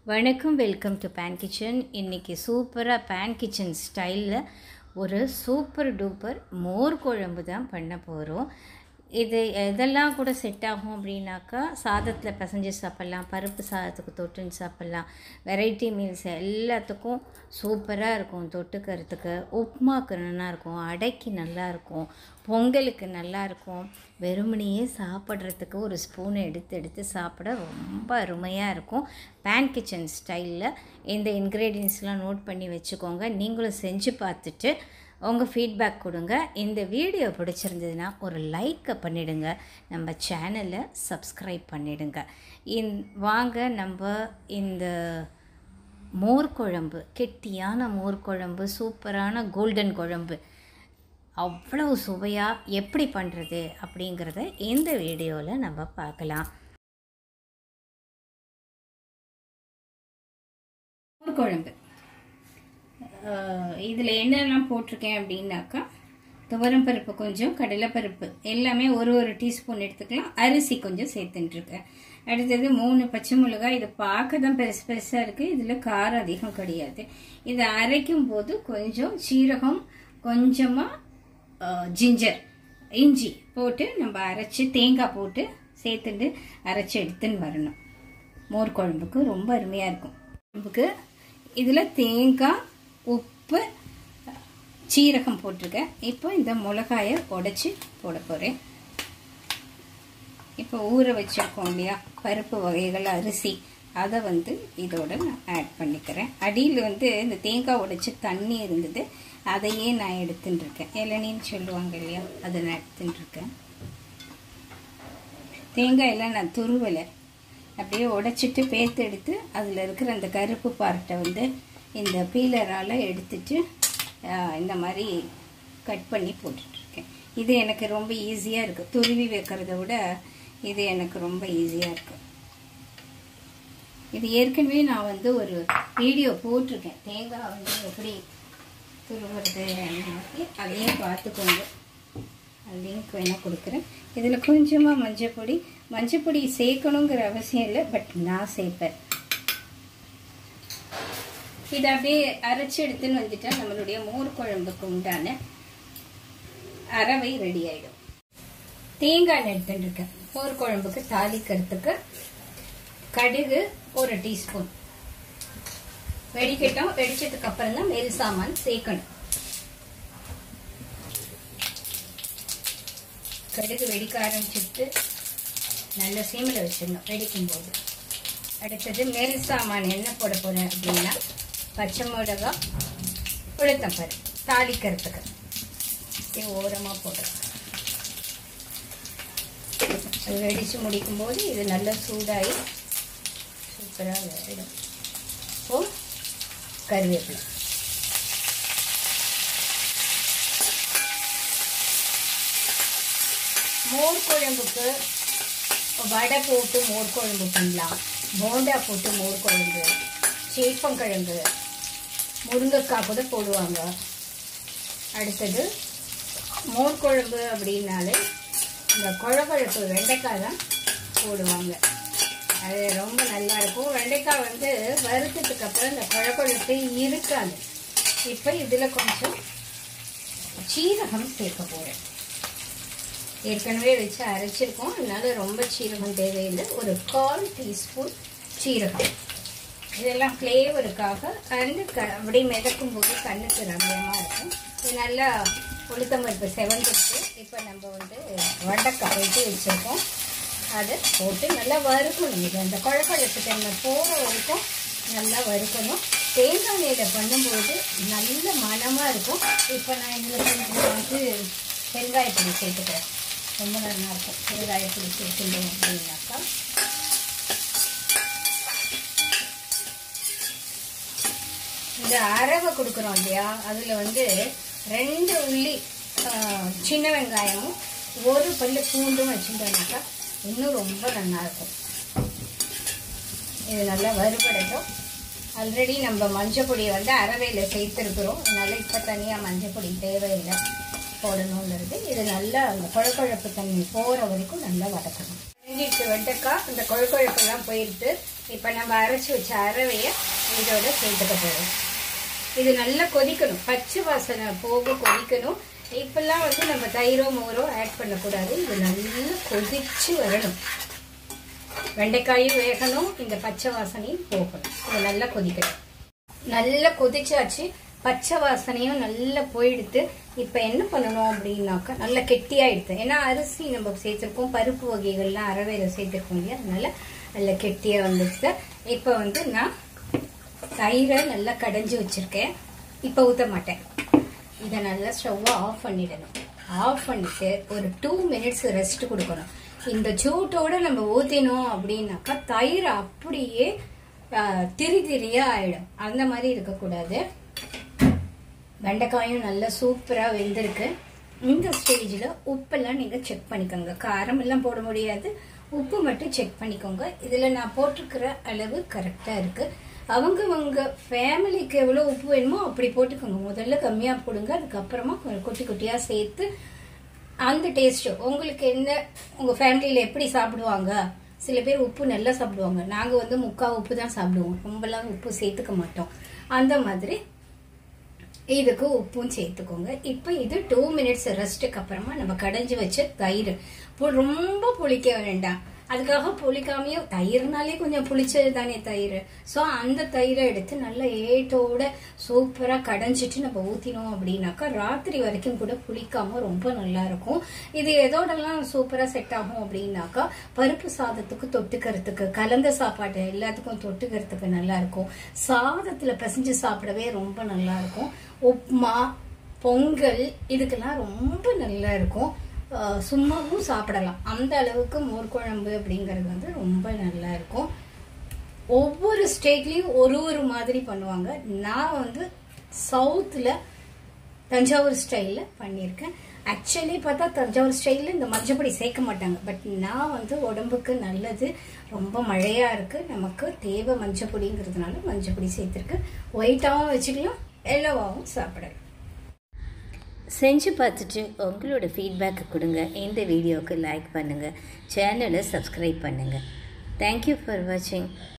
வணக்கம் welcome to pan kitchen இன்றைக்கி சூப்பராக பேன் கிச்சன் ஸ்டைலில் ஒரு சூப்பர் டூப்பர் மோர் குழம்பு தான் பண்ண போகிறோம் இது எதெல்லாம் கூட செட் ஆகும் அப்படின்னாக்கா சாதத்தில் பிசைஞ்சு சாப்பிட்லாம் பருப்பு சாதத்துக்கு தொட்டுன்னு சாப்பிட்லாம் வெரைட்டி மீல்ஸ் எல்லாத்துக்கும் சூப்பராக இருக்கும் தொட்டுக்கிறதுக்கு உப்புமாக்கு நல்லா இருக்கும் அடைக்கு நல்லா இருக்கும் பொங்கலுக்கு நல்லா இருக்கும் வெறுமனையே சாப்பிட்றதுக்கு ஒரு ஸ்பூன் எடுத்து எடுத்து சாப்பிட ரொம்ப அருமையாக இருக்கும் பேன் கிச்சன் ஸ்டைலில் இந்த இன்க்ரீடியன்ஸ்லாம் நோட் பண்ணி வச்சுக்கோங்க நீங்களும் செஞ்சு பார்த்துட்டு உங்கள் ஃபீட்பேக் கொடுங்க இந்த வீடியோ பிடிச்சிருந்ததுன்னா ஒரு லைக்கை பண்ணிவிடுங்க நம்ம சேனலை சப்ஸ்கிரைப் பண்ணிவிடுங்க இந் வாங்க நம்ம இந்த மோர் குழம்பு கெட்டியான மோர் குழம்பு சூப்பரான கோல்டன் குழம்பு அவ்வளவு சுவையாக எப்படி பண்ணுறது அப்படிங்கிறத இந்த வீடியோவில் நம்ம பார்க்கலாம் மோர் குழம்பு இதில் என்னெல்லாம் போட்டிருக்கேன் அப்படின்னாக்கா துவரம் பருப்பு கொஞ்சம் கடலைப்பருப்பு எல்லாமே ஒரு ஒரு டீஸ்பூன் எடுத்துக்கலாம் அரிசி கொஞ்சம் சேர்த்துட்டுருக்கேன் அடுத்தது மூணு பச்சை மிளகாய் இது பார்க்க தான் பெருசு பெருசாக இருக்குது இதில் காரம் அதிகம் கிடையாது இதை அரைக்கும் போது கொஞ்சம் சீரகம் கொஞ்சமாக ஜிஞ்சர் இஞ்சி போட்டு நம்ம அரைச்சி தேங்காய் போட்டு சேர்த்துட்டு அரைச்சி எடுத்துன்னு வரணும் மோர் குழம்புக்கு ரொம்ப அருமையாக இருக்கும் குழம்புக்கு இதில் தேங்காய் உப்பு சீரகம் போட்டிருக்கேன் இப்போ இந்த மிளகாயை உடச்சி போட போகிறேன் இப்போ ஊற வச்சுருக்கோம் இல்லையா பருப்பு வகைகள் அரிசி அதை வந்து இதோட நான் ஆட் பண்ணிக்கிறேன் அடியில் வந்து இந்த தேங்காய் உடைச்சி தண்ணி இருந்தது அதையே நான் எடுத்துட்டு இருக்கேன் இளநின்னு சொல்லுவாங்க இல்லையா அதை நான் எடுத்துட்டு இருக்கேன் தேங்காயெல்லாம் நான் துருவலை அப்படியே உடைச்சிட்டு பேத்து எடுத்து அதில் இருக்கிற அந்த கருப்பு பார்ட்டை வந்து இந்த பீலரால் எடுத்துட்டு இந்த மாதிரி கட் பண்ணி போட்டுட்ருக்கேன் இது எனக்கு ரொம்ப ஈஸியாக இருக்குது துருவி வைக்கிறத விட இது எனக்கு ரொம்ப ஈஸியாக இருக்குது இது ஏற்கனவே நான் வந்து ஒரு வீடியோ போட்டிருக்கேன் தேங்காய் வந்து எப்படி துருவுறது மாதிரி அதையும் பார்த்துக்கோங்க லிங்க் வேணால் கொடுக்குறேன் இதில் கொஞ்சமாக மஞ்சள் பொடி மஞ்சள் பொடி சேர்க்கணுங்கிற அவசியம் இல்லை பட் நான் சேர்ப்பேன் இதை அப்படியே அரைச்சி எடுத்துன்னு வந்துட்டா நம்மளுடைய மோர் குழம்புக்கு உண்டான அரவை ரெடி ஆகிடும் தேங்காய் எடுத்துட்டு இருக்கேன் மோர் குழம்புக்கு தாளிக்கிறதுக்கு கடுகு ஒரு டீஸ்பூன் வெடிக்கட்டும் வெடிச்சதுக்கு அப்புறம் தான் மேல் சாமான் சேர்க்கணும் கடுகு வெடிக்க ஆரம்பிச்சுட்டு நல்ல சீமில் வச்சிடணும் வெடிக்கும் போது அடுத்தது மேல் சாமான் என்ன போட போகிறேன் அப்படின்னா பச்சை மிளகா உளுத்தம்பரு தாளிக்கிறதுக்கு இப்படி ஓரமாக போடுறேன் அது வெடித்து முடிக்கும்போது இது நல்லா சூடாகி சூப்பராக வேடும் இப்போ கருவேப்பிலை மோர் குழம்புக்கு வடை போட்டு மோர் குழம்பு பண்ணலாம் போண்டா போட்டு மோர் குழம்பு சேப்பங்கிழங்கு முருங்கைக்காய் கூட போடுவாங்க அடுத்தது மோர் குழம்பு அப்படின்னாலே இந்த குழப்பழப்பு வெண்டைக்காய் தான் போடுவாங்க அது ரொம்ப நல்லா இருக்கும் வெண்டைக்காய் வந்து வறுத்ததுக்கு அப்புறம் இந்த குழப்பழப்பு இருக்காது இப்போ இதில் கொஞ்சம் சீரகம் சேர்க்க போகிறேன் ஏற்கனவே வச்சு அரைச்சிருக்கோம் அதனால ரொம்ப சீரகம் தேவையில்லை ஒரு கால் டீஸ்பூன் சீரகம் இதெல்லாம் ஃப்ளேவருக்காக கண்ணு க அப்படி மிதக்கும் போது கண்ணுக்கு ரம்யமாக இருக்கும் இது நல்லா உளுத்தம்பருப்பு செவந்துட்டு இப்போ நம்ம வந்து வடக்காய் வெட்டி வச்சுருக்கோம் அதை போட்டு நல்லா வறுக்கணும் இது அந்த குழப்பழப்பு தன்மை போகிற வரைக்கும் நல்லா வறுக்கணும் தேங்காய் எண்ணெயில் பண்ணும்போது நல்ல மனமாக இருக்கும் இப்போ நான் இதில் கொஞ்சம் வந்து பெருங்காயப்பொடி சேர்த்துக்கிறேன் ரொம்ப நல்லா இருக்கும் பெருங்காயப்பொடி சேர்த்துட்டோம் அப்படின்னாக்கா இந்த அரவை கொடுக்குறோம் இல்லையா அதில் வந்து ரெண்டு உள்ளி சின்ன வெங்காயமும் ஒரு பல்லு பூண்டும் வச்சுட்டோம்னாக்கா இன்னும் ரொம்ப நல்லா இருக்கும் இது நல்லா வறுபடட்டும் ஆல்ரெடி நம்ம மஞ்சள் பொடியை வந்து அரவையில் சேர்த்துருக்குறோம் அதனால இப்போ தனியாக மஞ்சள் பொடி தேவையில்லை போடணுங்கிறது இது நல்லா அந்த குழக்குழப்பு தண்ணி போகிற வரைக்கும் நல்லா வதக்கணும் வெங்காயத்து வெண்டைக்காய் இந்த கொழக்கொழப்பெல்லாம் போயிட்டு இப்போ நம்ம அரைச்சி வச்ச அரவையை இதோட சேர்த்துக்க போகிறோம் இது நல்லா கொதிக்கணும் பச்சை வாசனை போக கொதிக்கணும் இப்பெல்லாம் வந்து நம்ம தயிரோ மோரோ ஆட் பண்ணக்கூடாது இது நல்லா கொதிச்சு வரணும் வெண்டைக்காயும் வேகணும் இந்த பச்சை வாசனையும் போகணும் இது நல்லா கொதிக்கணும் நல்லா கொதிச்சாச்சு பச்சை வாசனையும் நல்லா போயிடுத்து இப்போ என்ன பண்ணணும் அப்படின்னாக்கா நல்லா கெட்டியாயிடுது ஏன்னா அரிசி நம்ம சேர்த்துருக்கோம் பருப்பு வகைகள்லாம் அரவையில் சேர்த்துருக்கோம் இல்லையா அதனால நல்லா கெட்டியாக வந்துடுது இப்போ வந்து நான் தயிரை நல்லா கடைஞ்சி வச்சிருக்கேன் இப்போ ஊற்ற மாட்டேன் இதை நல்லா ஸ்டவ்வை ஆஃப் பண்ணிடணும் ஆஃப் பண்ணிட்டு ஒரு டூ மினிட்ஸ் ரெஸ்ட் கொடுக்கணும் இந்த சூட்டோட நம்ம ஊற்றினோம் அப்படின்னாக்கா தயிர் அப்படியே திரி திரியா ஆயிடும் அந்த மாதிரி இருக்கக்கூடாது வெண்டைக்காயும் நல்லா சூப்பராக வெந்திருக்கு இந்த ஸ்டேஜில் உப்பெல்லாம் நீங்கள் செக் பண்ணிக்கோங்க காரம் எல்லாம் போட முடியாது உப்பு மட்டும் செக் பண்ணிக்கோங்க இதில் நான் போட்டிருக்கிற அளவு கரெக்டாக இருக்குது அவங்கவங்க ஃபேமிலிக்கு எவ்வளோ உப்பு வேணுமோ அப்படி போட்டுக்கோங்க முதல்ல கம்மியாக போடுங்க அதுக்கப்புறமா கொஞ்சம் குட்டி குட்டியாக சேர்த்து அந்த டேஸ்ட்டு உங்களுக்கு என்ன உங்கள் ஃபேமிலியில் எப்படி சாப்பிடுவாங்க சில பேர் உப்பு நல்லா சாப்பிடுவாங்க நாங்கள் வந்து முக்கால் உப்பு தான் சாப்பிடுவோம் ரொம்பலாம் உப்பு சேர்த்துக்க மாட்டோம் அந்த மாதிரி இதுக்கு உப்பும் சேர்த்துக்கோங்க இப்போ இது டூ மினிட்ஸ் ரெஸ்ட்டுக்கு அப்புறமா நம்ம கடைஞ்சி வச்ச தயிர் ரொம்ப புளிக்க வேண்டாம் அதுக்காக புளிக்காமையே தயிர்னாலே கொஞ்சம் புளிச்சது தானே தயிர் ஸோ அந்த தயிரை எடுத்து நல்லா ஏட்டோட சூப்பராக கடைஞ்சிட்டு நம்ம ஊற்றினோம் அப்படின்னாக்கா ராத்திரி வரைக்கும் கூட புளிக்காம ரொம்ப நல்லா இருக்கும் இது எதோடலாம் சூப்பராக செட் ஆகும் அப்படின்னாக்கா பருப்பு சாதத்துக்கு தொட்டுக்கிறதுக்கு கலந்த சாப்பாடு எல்லாத்துக்கும் தொட்டுக்கிறதுக்கு நல்லா இருக்கும் சாதத்தில் பிசைஞ்சு சாப்பிடவே ரொம்ப நல்லா இருக்கும் உப்மா பொங்கல் இதுக்கெல்லாம் ரொம்ப நல்லா இருக்கும் சும்மாவும் சாப்பிடலாம் அந்த அளவுக்கு மோர் குழம்பு அப்படிங்கிறது வந்து ரொம்ப நல்லா இருக்கும் ஒவ்வொரு ஸ்டேட்லேயும் ஒரு ஒரு மாதிரி பண்ணுவாங்க நான் வந்து சவுத்தில் தஞ்சாவூர் ஸ்டைலில் பண்ணியிருக்கேன் ஆக்சுவலி பார்த்தா தஞ்சாவூர் ஸ்டைலில் இந்த மஞ்சப்பொடி சேர்க்க மாட்டாங்க பட் நான் வந்து உடம்புக்கு நல்லது ரொம்ப மழையாக இருக்குது நமக்கு தேவை மஞ்சப்பொடிங்கிறதுனால மஞ்சப்பொடி சேர்த்துருக்கேன் ஒயிட்டாகவும் வச்சுக்கலாம் எல்லோவாகவும் சாப்பிடலாம் செஞ்சு பார்த்துட்டு உங்களோட ஃபீட்பேக்கை கொடுங்க இந்த வீடியோவுக்கு லைக் பண்ணுங்கள் சேனலை சப்ஸ்கிரைப் பண்ணுங்கள் தேங்க்யூ ஃபார் வாட்சிங்